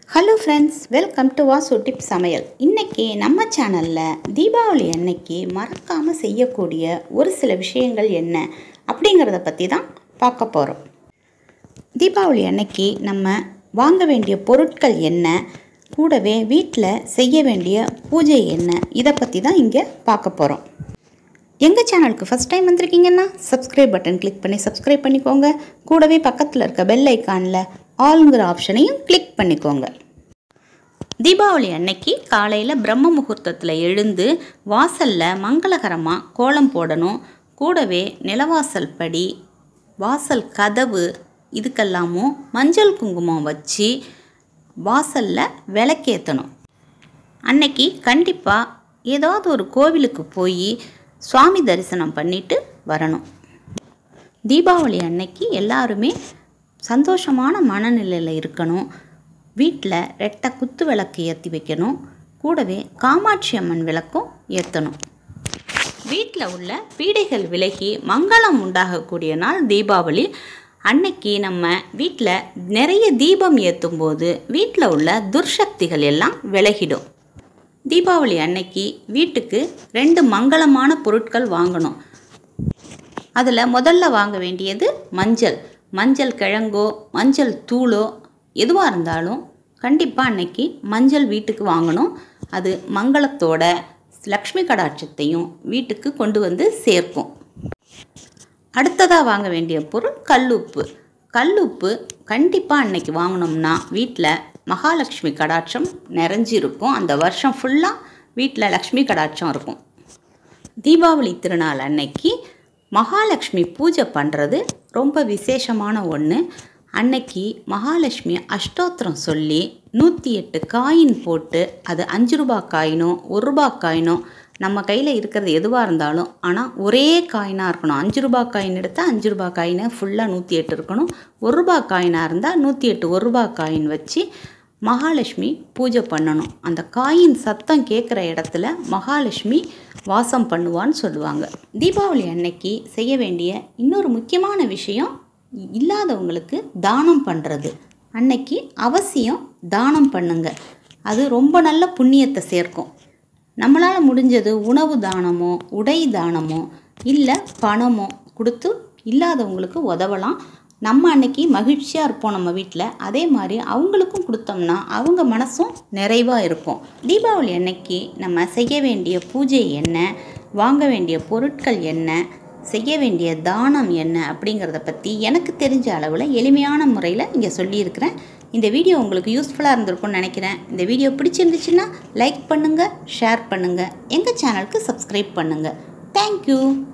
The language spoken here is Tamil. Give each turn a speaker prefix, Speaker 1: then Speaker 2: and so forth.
Speaker 1: hello friends welcome to Vasu tip சமையல் இன்றைக்கி நம்ம சேனலில் தீபாவளி அன்னைக்கு மறக்காமல் செய்யக்கூடிய ஒரு சில விஷயங்கள் என்ன அப்படிங்கிறத பற்றி தான் பார்க்க போகிறோம் தீபாவளி அன்னைக்கு நம்ம வாங்க வேண்டிய பொருட்கள் என்ன கூடவே வீட்டில் செய்ய வேண்டிய பூஜை என்ன இதை பற்றி தான் இங்கே பார்க்க போகிறோம் எங்கள் சேனலுக்கு ஃபஸ்ட் டைம் வந்திருக்கீங்கன்னா சப்ஸ்கிரைப் பட்டன் கிளிக் பண்ணி சப்ஸ்கிரைப் பண்ணிக்கோங்க கூடவே பக்கத்தில் இருக்க பெல் ஐக்கானில் ஆல்ங்கிற ஆப்ஷனையும் கிளிக் பண்ணிக்கோங்க தீபாவளி அன்னைக்கு காலையில் பிரம்ம முகூர்த்தத்தில் எழுந்து வாசலில் மங்களகரமாக கோலம் போடணும் கூடவே நிலவாசல் படி வாசல் கதவு இதுக்கெல்லாமும் மஞ்சள் குங்குமம் வச்சு வாசலில் விளக்கேற்றணும் அன்னைக்கு கண்டிப்பாக ஏதாவது ஒரு கோவிலுக்கு போய் சுவாமி தரிசனம் பண்ணிட்டு வரணும் தீபாவளி அன்னைக்கு எல்லாருமே சந்தோஷமான மனநிலையில் இருக்கணும் வீட்டில் ரெட்டை குத்து விளக்கு ஏற்றி வைக்கணும் கூடவே காமாட்சி அம்மன் விளக்கும் ஏற்றணும் வீட்டில் உள்ள பீடைகள் விலகி மங்களம் உண்டாகக்கூடிய நாள் தீபாவளி அன்னைக்கு நம்ம வீட்டில் நிறைய தீபம் ஏற்றும் போது வீட்டில் உள்ள துர்சக்திகள் எல்லாம் விலகிடும் தீபாவளி அன்னைக்கு வீட்டுக்கு ரெண்டு மங்களமான பொருட்கள் வாங்கணும் அதில் முதல்ல வாங்க வேண்டியது மஞ்சள் மஞ்சள் கிழங்கோ மஞ்சள் தூளோ எதுவாக இருந்தாலும் கண்டிப்பாக அன்னைக்கு மஞ்சள் வீட்டுக்கு வாங்கணும் அது மங்களத்தோட லக்ஷ்மி கடாட்சத்தையும் வீட்டுக்கு கொண்டு வந்து சேர்க்கும் அடுத்ததாக வாங்க வேண்டிய பொருள் கல்லுப்பு கல்லுப்பு கண்டிப்பாக அன்னைக்கு வாங்கினோம்னா வீட்டில் மகாலட்சுமி கடாட்சம் நிறைஞ்சிருக்கும் அந்த வருஷம் ஃபுல்லாக வீட்டில் லக்ஷ்மி கடாட்சம் இருக்கும் தீபாவளி திருநாள் அன்னைக்கு மகாலட்சுமி பூஜை பண்ணுறது ரொம்ப விசேஷமான ஒன்று அன்னைக்கு மகாலட்சுமி அஷ்டோத்திரம் சொல்லி நூற்றி எட்டு காயின் போட்டு அது அஞ்சு ரூபா காயினோ ஒரு ரூபா காயினோ நம்ம கையில் இருக்கிறது எதுவாக இருந்தாலும் ஆனால் ஒரே காயினாக இருக்கணும் அஞ்சு ரூபா காயின் எடுத்தால் அஞ்சு ரூபா காயினை ஃபுல்லாக நூற்றி எட்டு இருக்கணும் ஒரு ரூபா காயினாக இருந்தால் நூற்றி எட்டு ஒரு ரூபா காயின் வச்சு மகாலட்சுமி பூஜை பண்ணணும் அந்த காயின் சத்தம் கேட்குற இடத்துல மகாலட்சுமி வாசம் பண்ணுவான்னு சொல்லுவாங்க தீபாவளி அன்னைக்கு செய்ய வேண்டிய இன்னொரு முக்கியமான விஷயம் இல்லாதவங்களுக்கு தானம் பண்ணுறது அன்னைக்கு அவசியம் தானம் பண்ணுங்க அது ரொம்ப நல்ல புண்ணியத்தை சேர்க்கும் நம்மளால் முடிஞ்சது உணவு தானமோ உடை தானமோ இல்லை பணமோ கொடுத்து இல்லாதவங்களுக்கு உதவலாம் நம்ம அன்னைக்கு மகிழ்ச்சியாக இருப்போம் நம்ம வீட்டில் அதே மாதிரி அவங்களுக்கும் கொடுத்தோம்னா அவங்க மனசும் நிறைவாக இருக்கும் தீபாவளி அன்னைக்கு நம்ம செய்ய வேண்டிய பூஜை என்ன வாங்க வேண்டிய பொருட்கள் என்ன செய்ய வேண்டிய தானம் என்ன அப்படிங்கிறத பற்றி எனக்கு தெரிஞ்ச அளவில் எளிமையான முறையில் இங்கே சொல்லியிருக்கிறேன் இந்த வீடியோ உங்களுக்கு யூஸ்ஃபுல்லாக இருந்திருக்கும்னு நினைக்கிறேன் இந்த வீடியோ பிடிச்சிருந்துச்சுன்னா லைக் பண்ணுங்கள் ஷேர் பண்ணுங்கள் எங்கள் சேனலுக்கு சப்ஸ்கிரைப் பண்ணுங்கள் தேங்க்யூ